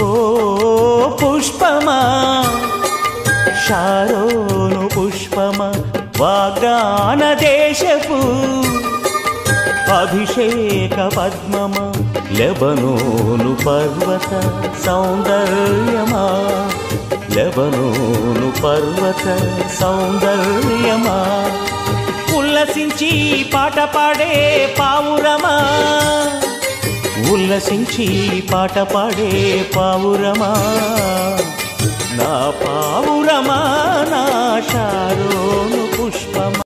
ఓ పుష్పమా Sharon పుష్పమ వాగ్దాన దేశపు అభిషేక పద్మమ లెబనోను పర్వత సౌందర్యమా లెబనోను పర్వత సౌందర్యమా ఉల్లసించి పాట పాడే పావురమా ఉల్లసించి పాట పాడే పావురమా నా పావురమా నా షారోను పుష్పమా